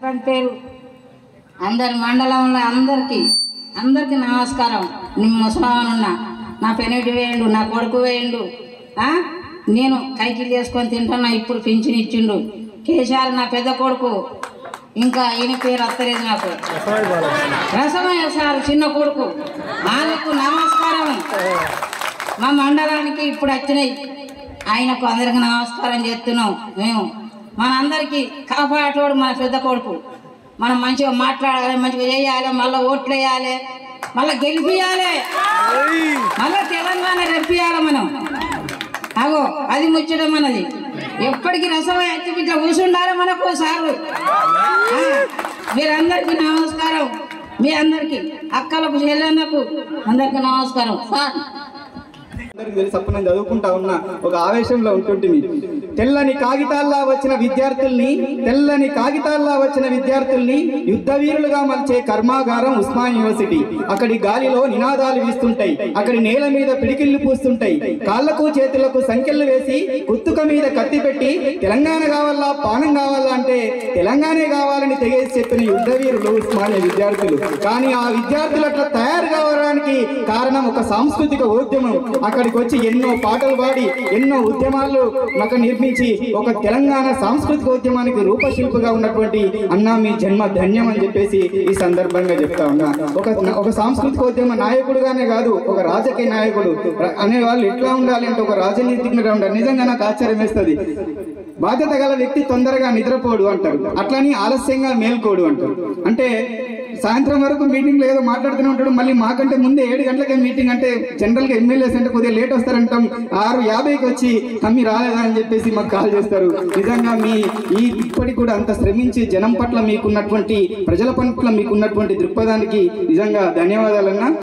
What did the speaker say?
అని పేరు అందరి మండలంలో అందరికీ అందరికీ నమస్కారం నేను ముసలామనున్నా నా పెనిటి వేయండు నా కొడుకు వేయండు ఆ? నేను కైకిలు చేసుకొని తింటున్నా ఇప్పుడు పింఛన్ ఇచ్చిండు కేశాలు నా పెద్ద కొడుకు ఇంకా ఈయన పేరు వస్తలేదు నాకు రసమయ్య సార్ చిన్న కొడుకు వాళ్ళకు నమస్కారం మా మండలానికి ఇప్పుడు వచ్చినాయి ఆయనకు అందరికి నమస్కారం చేస్తున్నాం మేము మనందరికీ కాపాడేటోడు మన పెద్ద కొడుకు మనం మంచిగా మాట్లాడాలి మంచిగా చేయాలి మళ్ళీ ఓట్లు వేయాలి మళ్ళీ గెలిపియాలి మళ్ళీ తెలంగాణ రెప్పియాలి మనం అగో అది ముచ్చడం మనది ఎప్పటికీ రసమై అచ్చి ఇట్లా కూర్చుండాలి మనకు సారు ఆ, మీరందరికీ నమస్కారం మీ అందరికీ అక్కలకు చెల్లెళ్ళకు అందరికీ నమస్కారం సార్ అందరికీ తెలుసు అప్పుడు నేను చదువుకుంటా ఉన్నా ఒక ఆవేశంలో ఉంటుంటిని తెల్లని కాగితాల్లా వచ్చిన విద్యార్థుల్ని తెల్లని కాగితాల్లా వచ్చిన విద్యార్థుల్ని యుద్ధ వీరులుగా మలిచే కర్మాగారం ఉస్మాన్ యూనివర్సిటీ అక్కడి గాలిలో నినాదాలు వీస్తుంటాయి అక్కడి నేల మీద పిడికిళ్ళు పూస్తుంటాయి కాళ్లకు చేతులకు సంఖ్యలు వేసి కుత్తుక మీద కత్తి పెట్టి తెలంగాణ కావాలా పానం కావాలా అంటే తెలంగాణే కావాలని తెగేసి చెప్పిన యుద్ధ వీరులు ఉస్మానియా విద్యార్థులు కానీ ఆ విద్యార్థులు అట్లా తయారు కావడానికి కారణం ఒక సాంస్కృతిక ఉద్యమం అక్కడికి వచ్చి ఎన్నో పాటలు పాడి ఎన్నో ఉద్యమాలు మాకు నిర్మించి ఒక తెలంగాణ సాంస్కృతిక ఉద్యమానికి రూపశిల్పగా ఉన్నటువంటి అన్నా మీ జన్మ ధన్యం అని చెప్పేసి ఈ సందర్భంగా చెప్తా ఉన్నా ఒక ఒక సాంస్కృతిక ఉద్యమ నాయకుడుగానే కాదు ఒక రాజకీయ నాయకుడు ర- అనే వాళ్ళు ఎట్లా ఉండాలి అంటే ఒక రాజనీతిజ్ఞుడు ఉండాలి నిజంగా నాకు ఆశ్చర్యం వేస్తుంది బాధ్యత గల వ్యక్తి తొందరగా నిద్రపోడు అంటారు అట్లని ఆలస్యంగా మేల్కోడు అంటారు అంటే సాయంత్రం వరకు మీటింగ్ ఏదో మాట్లాడుతూనే ఉంటాడు మళ్ళీ మాకంటే ముందే ఏడు గంటలకే మీటింగ్ అంటే జనరల్ గా ఎమ్మెల్యేస్ అంటే కొద్దిగా లేట్ వస్తారంటాం ఆరు యాభైకి వచ్చి తమ్మి రాలేదా అని చెప్పేసి మాకు కాల్ చేస్తారు నిజంగా మీ ఈ ఇప్పటికి కూడా అంత శ్రమించి జనం పట్ల మీకున్నటువంటి ప్రజల పట్ల మీకున్నటువంటి దృక్పథానికి నిజంగా ధన్యవాదాలన్నా